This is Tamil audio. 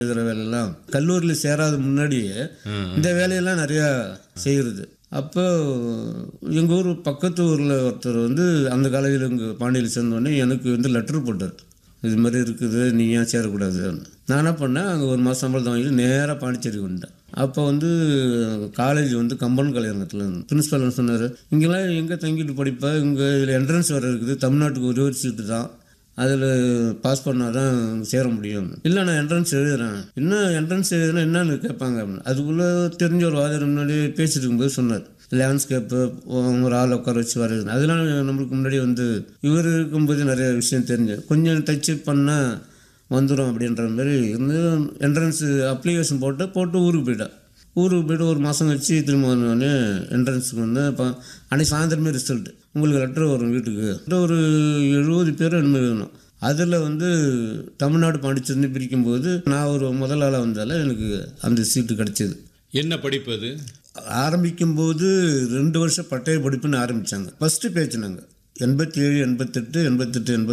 எழுதுகிற வேலையெல்லாம் கல்லூரியில் சேராத முன்னாடியே இந்த வேலையெல்லாம் நிறையா செய்கிறது அப்போ எங்கள் ஊர் பக்கத்து ஊரில் ஒருத்தர் வந்து அந்த காலேஜில் இங்கே பாண்டியில் சேர்ந்தோடனே எனக்கு வந்து லெட்டர் போட்டார் இது மாதிரி இருக்குது நீ ஏன் சேரக்கூடாது நான் என்ன பண்ணேன் அங்கே ஒரு மாதம் சம்பளத்தை வாங்கிட்டு நேராக பாண்டிச்சேரி வந்துட்டேன் அப்போ வந்து காலேஜ் வந்து கம்பன் கலையரங்கத்தில் பிரின்ஸ்பால் சொன்னார் இங்கெல்லாம் எங்கே தங்கிட்டு படிப்ப இங்கே இதில் என்ட்ரன்ஸ் வர இருக்குது தமிழ்நாட்டுக்கு ஒரே ஒரு சீட்டு தான் அதில் பாஸ் பண்ணால் தான் சேர முடியும் இல்லை நான் என்ட்ரன்ஸ் எழுதுறேன் என்ன என்ட்ரன்ஸ் எழுதுனா என்னன்னு கேட்பாங்க அப்படின்னு அதுக்குள்ளே தெரிஞ்ச ஒரு வாதர் முன்னாடி பேசிட்டு இருக்கும்போது சொன்னார் லேண்ட்ஸ்கேப்பு ஒரு ஆள் உட்கார வச்சு வரையுது அதெல்லாம் நம்மளுக்கு முன்னாடி வந்து இவர் இருக்கும்போது நிறைய விஷயம் தெரிஞ்சு கொஞ்சம் டச் பண்ணால் வந்துடும் அப்படின்ற மாதிரி இருந்து என்ட்ரன்ஸ் அப்ளிகேஷன் போட்டு போட்டு ஊருக்கு போயிட்டேன் ஊருக்கு போய்ட்டு ஒரு மாதம் கழிச்சு திரும்ப வந்தோடனே என்ட்ரன்ஸுக்கு வந்து இப்போ அன்னைக்கு சாயந்தரமே ரிசல்ட்டு உங்களுக்கு லெட்டர் வரும் வீட்டுக்கு ஒரு எழுபது பேர் என்னமே வேணும் அதில் வந்து தமிழ்நாடு பாண்டிச்சேரி பிரிக்கும்போது நான் ஒரு முதல் ஆளாக வந்தால எனக்கு அந்த சீட்டு கிடச்சிது என்ன படிப்பு அது ஆரம்பிக்கும்போது ரெண்டு வருஷம் பட்டய படிப்புன்னு ஆரம்பித்தாங்க ஃபஸ்ட்டு பேச்சு நாங்கள் எண்பத்தி ஏழு எண்பத்தெட்டு எண்பத்தெட்டு எண்பத்தி